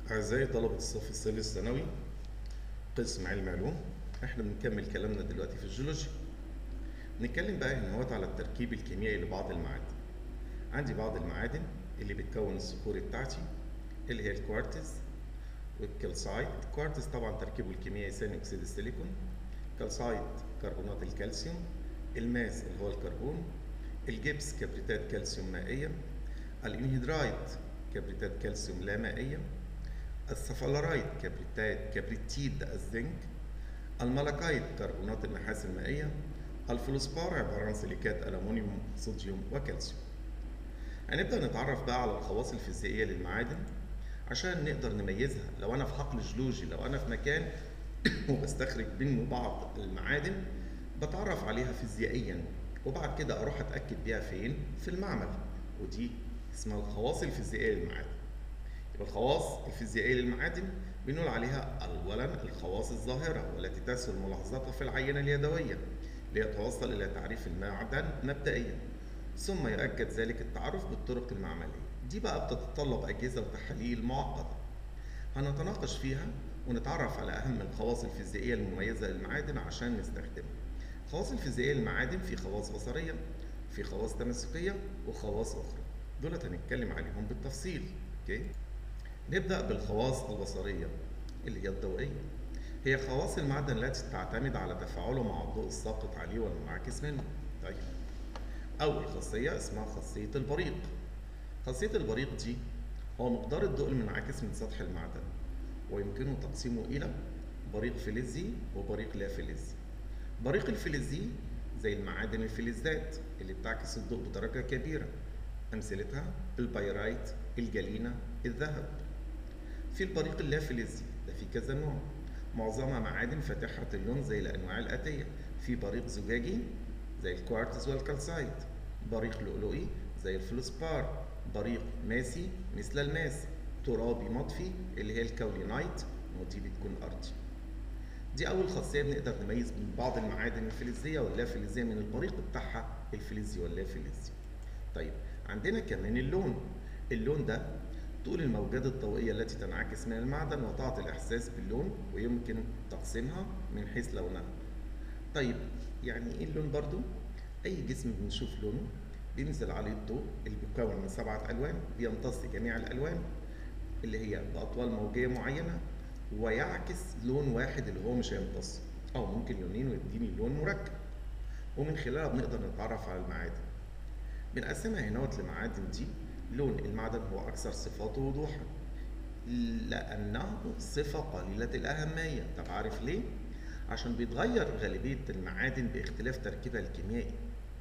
أعزائي طلبة الصف الثالث ثانوي قسم علم علوم احنا بنكمل كلامنا دلوقتي في الجيولوجيا نتكلم بقى هنا هوت على التركيب الكيميائي لبعض المعادن عندي بعض المعادن اللي بتكون الصخور بتاعتي اللي هي الكوارتز والكالسايت الكوارتز طبعا تركيبه الكيميائي ثاني اكسيد السيليكون كالسايت كربونات الكالسيوم الماس اللي هو الكربون الجبس كبريتات كالسيوم مائية الانهيدرايت كبريتات كالسيوم لا مائية السفالارايت كبريتات كبريتيد الزنك الملكايت كربونات النحاس المائية الفلوسبار عبارة عن سيليكات ألمونيوم صوديوم وكالسيوم هنبدأ نتعرف بقى على الخواص الفيزيائية للمعادن عشان نقدر نميزها لو أنا في حقل جيولوجي لو أنا في مكان وبستخرج منه بعض المعادن بتعرف عليها فيزيائيا وبعد كده أروح أتأكد بيها فين في المعمل ودي اسمها الخواص الفيزيائية للمعادن يبقى الخواص الفيزيائية للمعادن بنقول عليها أولا الخواص الظاهرة والتي تسهل ملاحظتها في العينة اليدوية ليتوصل إلى تعريف المعدن مبدئيا ثم يؤكد ذلك التعرف بالطرق المعملية دي بقى بتتطلب أجهزة وتحاليل معقدة هنتناقش فيها ونتعرف على أهم الخواص الفيزيائية المميزة للمعادن عشان نستخدمها الخواص الفيزيائية للمعادن في خواص بصرية في خواص تماسكية وخواص أخرى دولت هنتكلم عليهم بالتفصيل اوكي نبدأ بالخواص البصرية اللي هي الضوئية هي خواص المعدن التي تعتمد على تفاعله مع الضوء الساقط عليه والمنعكس منه طيب أول خاصية اسمها خاصية البريق خاصية البريق دي هو مقدار الضوء المنعكس من سطح المعدن ويمكنه تقسيمه إلى بريق فلزي وبريق لا فلزي بريق الفلزي زي المعادن الفلزات اللي بتعكس الضوء بدرجة كبيرة أمثلتها البيرايت الجلينة الذهب في البريق اللافلزي ده في كذا نوع معظمها معادن فاتحة اللون زي الأنواع الآتية في بريق زجاجي زي الكوارتز والكالسايت بريق لؤلؤي زي الفلوسبار بريق ماسي مثل الماس ترابي مطفي اللي هي الكاولينايت ودي بتكون أرضي دي أول خاصية بنقدر نميز بين بعض المعادن الفلزية واللافلزية من البريق بتاعها الفلزي واللافلزي طيب عندنا كمان اللون اللون ده طول الموجات الضوئية التي تنعكس من المعدن وتعطي الإحساس باللون ويمكن تقسيمها من حيث لونها طيب يعني إيه اللون برضو؟ أي جسم بنشوف لونه بينزل عليه الضوء اللي بيتكون من سبعة ألوان بيمتص جميع الألوان اللي هي بأطوال موجية معينة ويعكس لون واحد اللي هو مش هيمتص أو ممكن لونين ويديني لون مركب ومن خلالها بنقدر نتعرف على المعادن بنقسمها هنا لمعادن دي لون المعدن هو أكثر صفاته وضوحا لأنه صفة قليلة الأهمية طب عارف ليه؟ عشان بيتغير غالبية المعادن باختلاف تركيبها الكيميائي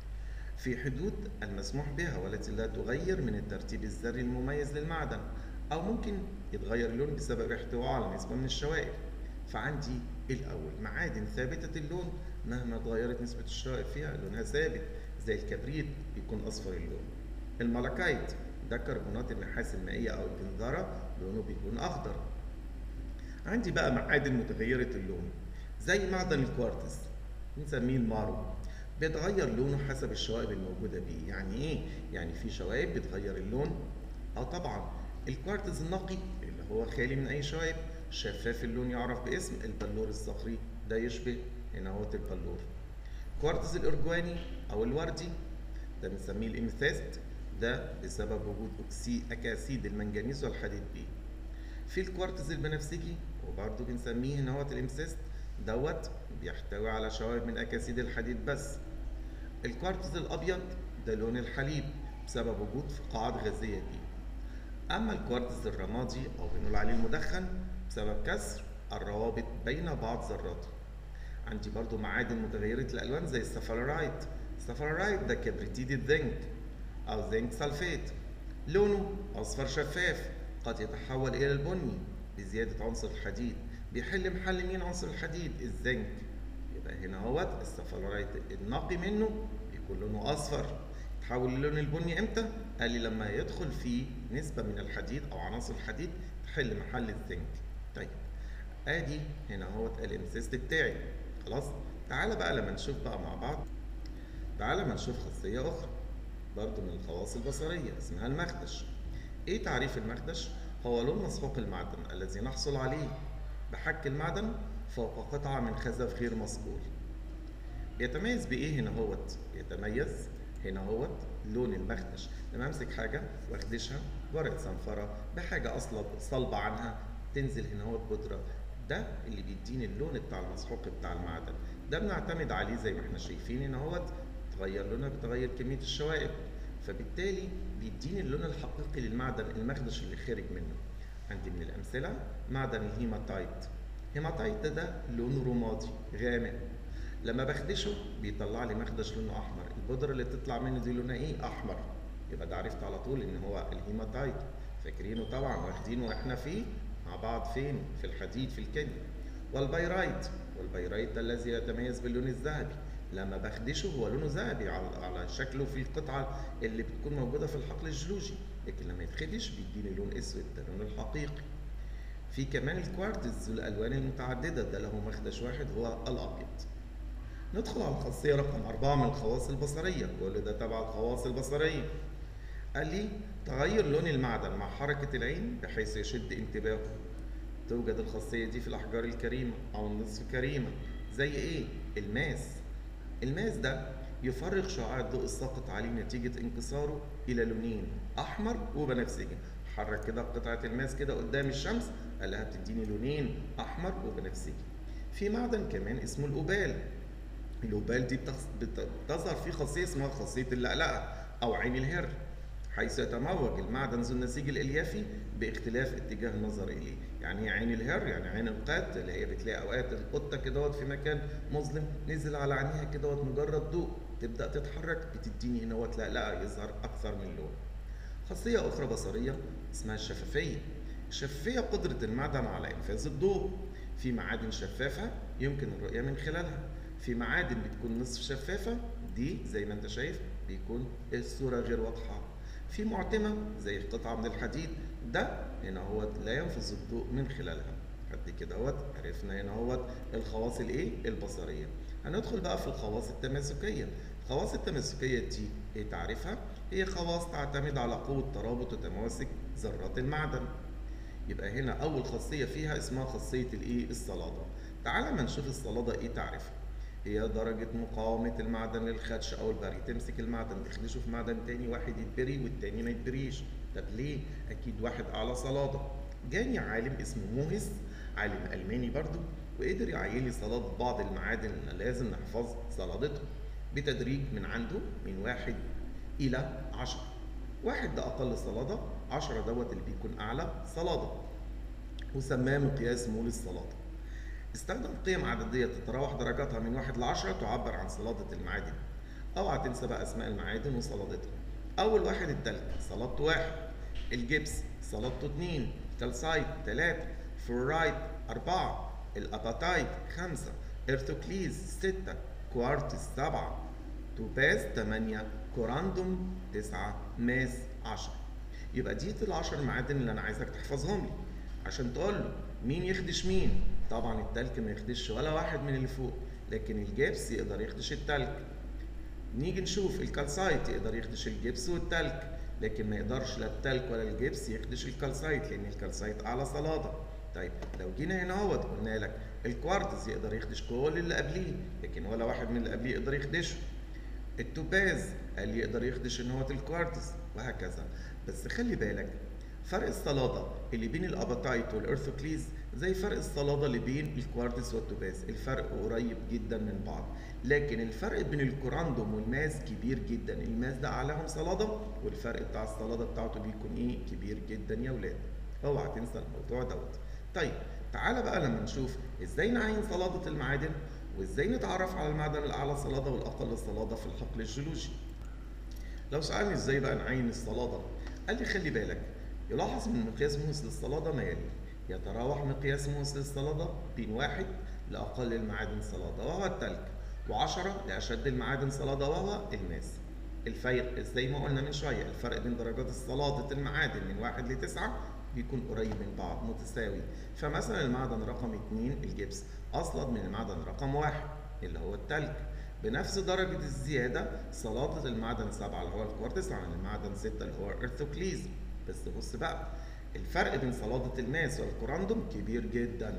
في حدود المسموح بها والتي لا تغير من الترتيب الذري المميز للمعدن أو ممكن يتغير اللون بسبب احتوائه على نسبة من الشوائب فعندي الأول معادن ثابتة اللون مهما اتغيرت نسبة الشوائب فيها لونها ثابت زي الكبريت بيكون أصفر اللون الملكايت ده كربونات النحاس المائية أو الجنزرة لونه بيكون أخضر عندي بقى معادن متغيرة اللون زي معدن الكوارتز بنسميه المارو بيتغير لونه حسب الشوائب الموجودة بيه يعني إيه؟ يعني في شوائب بتغير اللون أه طبعا الكوارتز النقي اللي هو خالي من أي شوائب شفاف اللون يعرف باسم البلور الصخري ده يشبه هنا هو البلور كوارتز الأرجواني أو الوردي ده بنسميه الإمثاست ده بسبب وجود أكسي أكاسيد المنجنيز والحديد بيه في الكوارتز البنفسجي وبرضه بنسميه هنا هو الإمثاست دوت بيحتوي على شوائب من أكاسيد الحديد بس الكوارتز الأبيض ده لون الحليب بسبب وجود فقاعات غازية بيه أما الكوارتز الرمادي أو بنقول عليه المدخن بسبب كسر الروابط بين بعض ذراته عندي برضو معادن متغيرة الألوان زي السفالارايت السفالارايت ده كبريتيد الزنك أو زنك سلفيت لونه أصفر شفاف قد يتحول إلى البني بزيادة عنصر الحديد بيحل محل مين عنصر الحديد الزنك يبقى هنا اهوت السفالارايت النقي منه بيكون لونه أصفر تحول للون البني امتى؟ قال لي لما يدخل فيه نسبة من الحديد أو عناصر الحديد تحل محل الزنك طيب ادي هنا اهوت الامسيست بتاعي خلاص تعالى بقى لما نشوف بقى مع بعض تعالى ما نشوف خاصية أخرى برضو من الخواص البصرية اسمها المخدش إيه تعريف المخدش؟ هو لون مسحوق المعدن الذي نحصل عليه بحك المعدن فوق قطعة من خزف غير مصقول بيتميز بإيه هنا هوت؟ بيتميز هنا هوت لون المخدش لما امسك حاجة واخدشها ورقة صنفرة بحاجة أصلب صلبة عنها تنزل هنا هوت بودرة ده اللي بيديني اللون بتاع المسحوق بتاع المعدن ده بنعتمد عليه زي ما احنا شايفين هنا هوت تغير لونها بتغير كمية الشوائب فبالتالي بيديني اللون الحقيقي للمعدن المخدش اللي خارج منه عندي من الأمثلة معدن الهيماتايت هيماتايت ده, ده لونه رمادي غامق لما بخدشه بيطلع لي مخدش لونه احمر البودره اللي بتطلع منه دي لونها ايه احمر يبقى ده عرفت على طول ان هو الهيماتايت فاكرينه طبعا واخدينه واحنا فيه مع بعض فين في الحديد في الكيمياء والبيرايت والبيرايت ده الذي يتميز باللون الذهبي لما بخدشه هو لونه ذهبي على على شكله في القطعه اللي بتكون موجوده في الحقل الجيولوجي لكن لما يتخدش بيديني لون اسود ده اللون الحقيقي في كمان الكوارتز الالوان المتعدده ده له مخدش واحد هو الابيض ندخل على الخاصيه رقم أربعة من الخواص البصريه كل ده تبع الخواص البصريه قال لي تغير لون المعدن مع حركه العين بحيث يشد انتباهه توجد الخاصيه دي في الاحجار الكريمه او النصف كريمه زي ايه الماس الماس ده يفرغ شعاع الضوء الساقط عليه نتيجة انكساره إلى لونين أحمر وبنفسجي حرك كده قطعة الماس كده قدام الشمس قالها بتديني لونين أحمر وبنفسجي في معدن كمان اسمه الأوبال الأوبال دي بتظهر فيه خاصية اسمها خاصية اللقلقة أو عين الهر حيث يتموج المعدن ذو النسيج الاليافي باختلاف اتجاه النظر اليه يعني ايه عين الهر يعني عين القط اللي هي بتلاقي اوقات القطه كدهوت في مكان مظلم نزل على عينيها كدهوت مجرد ضوء تبدا تتحرك بتديني هنا وقت لا لا يظهر اكثر من لون خاصيه اخرى بصريه اسمها الشفافيه الشفافيه قدره المعدن على انفاذ الضوء في معادن شفافه يمكن الرؤيه من خلالها في معادن بتكون نصف شفافه دي زي ما انت شايف بيكون الصوره غير واضحه في معتمة زي قطعة من الحديد ده هنا هو لا ينفذ الضوء من خلالها قد كده اهوت عرفنا هنا اهوت الخواص الايه البصريه هندخل بقى في الخواص التماسكيه الخواص التماسكيه دي ايه تعريفها هي خواص تعتمد على قوه ترابط وتماسك ذرات المعدن يبقى هنا اول خاصيه فيها اسمها خاصيه الايه الصلاده تعال ما نشوف الصلاده ايه تعريفها هي درجة مقاومة المعدن للخدش أو البري تمسك المعدن تخدشه في معدن تاني واحد يتبري والتاني ما يتبريش طب ليه؟ أكيد واحد أعلى صلادة جاني عالم اسمه موهس عالم ألماني برضو وقدر يعين لي صلادة بعض المعادن اللي لازم نحفظ صلادتهم بتدريج من عنده من واحد إلى عشرة واحد ده أقل صلادة عشرة دوت اللي بيكون أعلى صلادة وسماه مقياس مول الصلادة استخدم قيم عددية تتراوح درجاتها من واحد لعشرة تعبر عن صلادة المعادن اوعى تنسى بقى اسماء المعادن وصلادتها اول واحد التلج صلادته واحد الجبس صلادته اتنين كالسايت تلاتة فلورايد أربعة الأباتايت خمسة إرثوكليز ستة كوارتز سبعة توباز تمانية كوراندوم تسعة ماس عشرة يبقى دي العشر معادن اللي أنا عايزك تحفظهم لي عشان تقول له مين يخدش مين طبعا التلك ما يخدش ولا واحد من اللي فوق لكن الجبس يقدر يخدش التلك نيجي نشوف الكالسايت يقدر يخدش الجبس والتلك لكن ما يقدرش لا التلك ولا الجبس يخدش الكالسايت لان الكالسايت اعلى صلاده طيب لو جينا هنا اهوت قلنا لك الكوارتز يقدر يخدش كل اللي قبليه لكن ولا واحد من اللي قبليه يقدر يخدشه التوباز قال لي يقدر يخدش ان هو الكوارتز وهكذا بس خلي بالك فرق الصلادة اللي بين الاباتايت والارثوكليز زي فرق الصلادة اللي بين الكوارتز والتوباز الفرق قريب جدا من بعض لكن الفرق بين الكوراندوم والماس كبير جدا الماس ده اعلاهم صلادة والفرق بتاع الصلادة بتاعته بيكون ايه كبير جدا يا ولاد اوعى تنسى الموضوع دوت طيب تعالى بقى لما نشوف ازاي نعين صلادة المعادن وازاي نتعرف على المعدن الاعلى صلادة والاقل صلادة في الحقل الجيولوجي لو سألني ازاي بقى نعين الصلادة قال لي خلي بالك يلاحظ من مقياس موس للصلادة ما يلي يتراوح مقياس موس للصلادة بين واحد لأقل المعادن صلادة وهو التلج وعشرة لأشد المعادن صلادة وهو الماس الفرق زي ما قلنا من شوية الفرق بين درجات الصلادة المعادن من واحد لتسعة بيكون قريب من بعض متساوي فمثلا المعدن رقم اتنين الجبس أصلد من المعدن رقم واحد اللي هو التلج بنفس درجة الزيادة صلادة المعدن سبعة اللي هو الكوارتز عن المعدن ستة اللي هو الارثوكليز بس بص بقى الفرق بين صلادة الماس والكوراندوم كبير جدا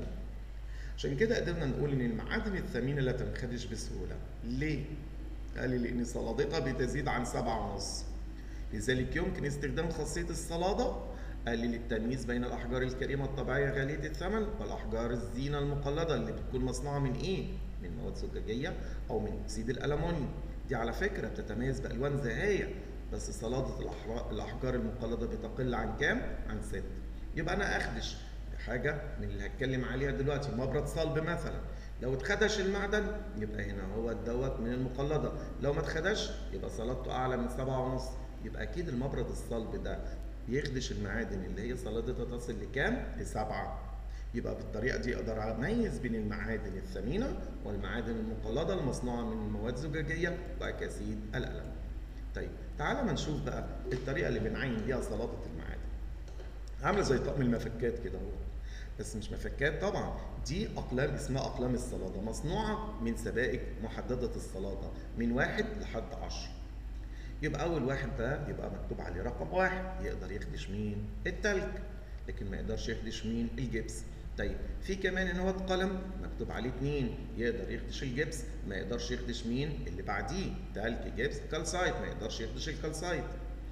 عشان كده قدرنا نقول ان المعادن الثمينة لا تنخدش بسهولة ليه؟ قال لي لان صلادتها بتزيد عن سبعة ونص لذلك يمكن استخدام خاصية الصلادة قال لي للتمييز بين الأحجار الكريمة الطبيعية غالية الثمن والأحجار الزينة المقلدة اللي بتكون مصنوعة من إيه؟ من مواد زجاجية أو من أكسيد الألمنيوم دي على فكرة بتتميز بألوان زاهية بس صلادة الأحرا- الأحجار المقلدة بتقل عن كام؟ عن ست يبقى أنا أخدش حاجة من اللي هتكلم عليها دلوقتي مبرد صلب مثلا لو اتخدش المعدن يبقى هنا هو دوت من المقلدة لو ما اتخدش يبقى صلادته أعلى من سبعة ونص يبقى أكيد المبرد الصلب ده بيخدش المعادن اللي هي صلادتها تصل لكام؟ لسبعة يبقى بالطريقة دي أقدر أميز بين المعادن الثمينة والمعادن المقلدة المصنوعة من مواد زجاجية وأكاسيد الألم. طيب تعالى ما نشوف بقى الطريقة اللي بنعين بيها صلادة المعادن. عاملة زي طقم المفكات كده اهو. بس مش مفكات طبعا دي أقلام اسمها أقلام الصلادة مصنوعة من سبائك محددة الصلادة من واحد لحد عشرة. يبقى أول واحد ده يبقى مكتوب عليه رقم واحد يقدر يخدش مين؟ التلج لكن ما يقدرش يخدش مين؟ الجبس طيب في كمان ان هو قلم مكتوب عليه اتنين يقدر يخدش الجبس ما يقدرش يخدش مين؟ اللي بعديه تلج جبس كالسايت ما يقدرش يخدش الكالسايت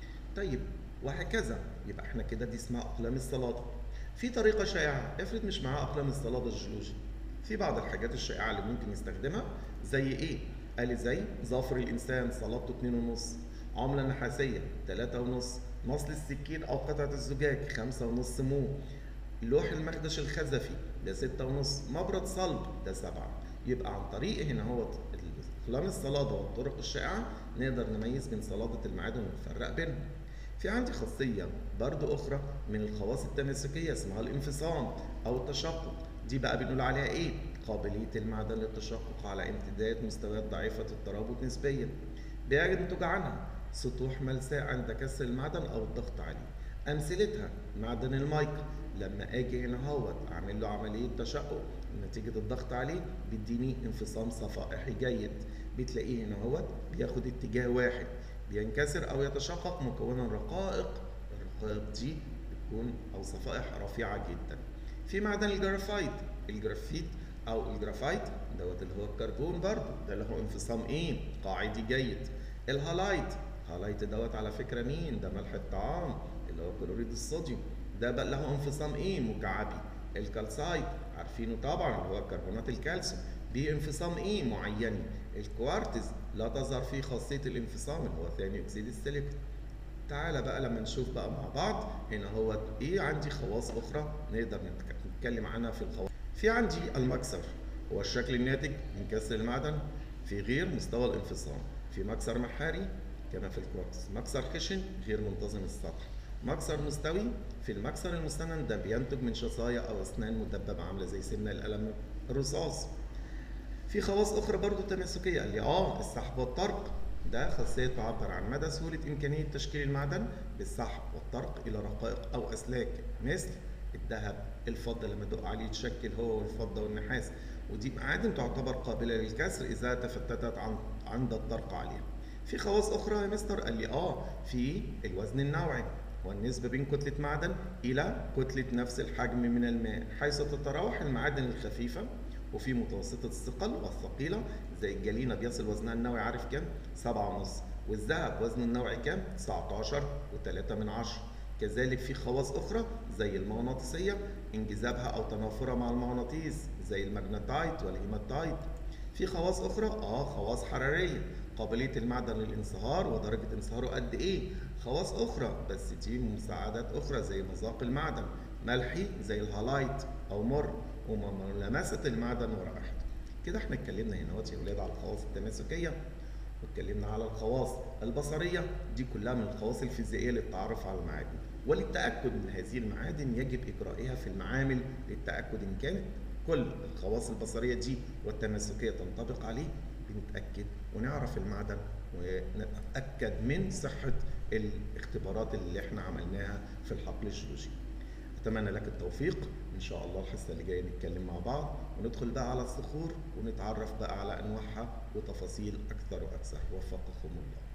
طيب وهكذا يبقى احنا كده دي اسمها اقلام الصلاده في طريقه شائعه افرض مش معاه اقلام الصلاده الجيولوجي في بعض الحاجات الشائعه اللي ممكن يستخدمها زي ايه قال لي زي ظافر الانسان صلادته 2 ونص عمله نحاسيه 3 ونص مصل السكين او قطعه الزجاج 5 ونص مو لوح المخدش الخزفي ده 6 ونص مبرد صلب ده 7 يبقى عن طريق هنا هو اقلام الصلاده والطرق الشائعه نقدر نميز بين صلاده المعادن ونفرق بينهم في عندي خاصية برضو أخرى من الخواص التماسكية اسمها الانفصام أو التشقق دي بقى بنقول عليها إيه؟ قابلية المعدن للتشقق على امتداد مستويات ضعيفة الترابط نسبيا بينتج عنها سطوح ملساء عند كسر المعدن أو الضغط عليه أمثلتها معدن المايكا لما أجي هنا هوت أعمل له عملية تشقق نتيجة الضغط عليه بيديني انفصام صفائحي جيد بتلاقيه هنا هوت بياخد اتجاه واحد بينكسر او يتشقق مكونا رقائق الرقائق دي بتكون او صفائح رفيعه جدا في معدن الجرافايت الجرافيت او الجرافايت دوت اللي هو الكربون برضه ده اللي هو انفصام ايه قاعدي جيد الهالايت هالايت دوت على فكره مين ده ملح الطعام اللي هو كلوريد الصوديوم ده بقى له انفصام ايه مكعبي الكالسايت عارفينه طبعا اللي هو كربونات الكالسيوم دي انفصام ايه معيني الكوارتز لا تظهر فيه خاصيه الانفصام اللي هو ثاني اكسيد السيليكون تعالى بقى لما نشوف بقى مع بعض هنا هو ايه عندي خواص اخرى نقدر نتكلم عنها في الخواص في عندي المكسر هو الشكل الناتج من كسر المعدن في غير مستوى الانفصام في مكسر محاري كما في الكوارتز مكسر خشن غير منتظم السطح مكسر مستوي في المكسر المستند ده بينتج من شظايا او اسنان مدببه عامله زي سمنه القلم الرصاص في خواص اخرى برضو تماسكيه قال لي اه السحب والطرق ده خاصيه تعبر عن مدى سهوله امكانيه تشكيل المعدن بالسحب والطرق الى رقائق او اسلاك مثل الذهب الفضه لما ادق عليه يتشكل هو والفضه والنحاس ودي معادن تعتبر قابله للكسر اذا تفتتت عن عند الطرق عليها في خواص اخرى يا مستر قال لي اه في الوزن النوعي والنسبة بين كتلة معدن إلى كتلة نفس الحجم من الماء حيث تتراوح المعادن الخفيفة وفي متوسطة الثقل والثقيلة زي الجلينة بيصل وزنها النوعي عارف كام؟ سبعة ونص والذهب وزنه النوعي كام؟ 19 و3 من عشرة كذلك في خواص أخرى زي المغناطيسية انجذابها أو تنافرها مع المغناطيس زي الماجنتايت والهيماتايت في خواص أخرى آه خواص حرارية قابلية المعدن للانصهار ودرجة انصهاره قد إيه خواص أخرى بس دي مساعدات أخرى زي مذاق المعدن ملحي زي الهالايت أو مر وملامسة المعدن ورائحته كده احنا اتكلمنا هنا يا ولاد على الخواص التماسكية واتكلمنا على الخواص البصرية دي كلها من الخواص الفيزيائية للتعرف على المعادن وللتأكد من هذه المعادن يجب إجرائها في المعامل للتأكد إن كانت كل الخواص البصرية دي والتماسكية تنطبق عليه بنتأكد ونعرف المعدن ونتأكد من صحة الاختبارات اللي احنا عملناها في الحقل الجيولوجي اتمنى لك التوفيق ان شاء الله الحصه اللي جايه نتكلم مع بعض وندخل بقى على الصخور ونتعرف بقى على انواعها وتفاصيل اكثر واكثر وفقكم الله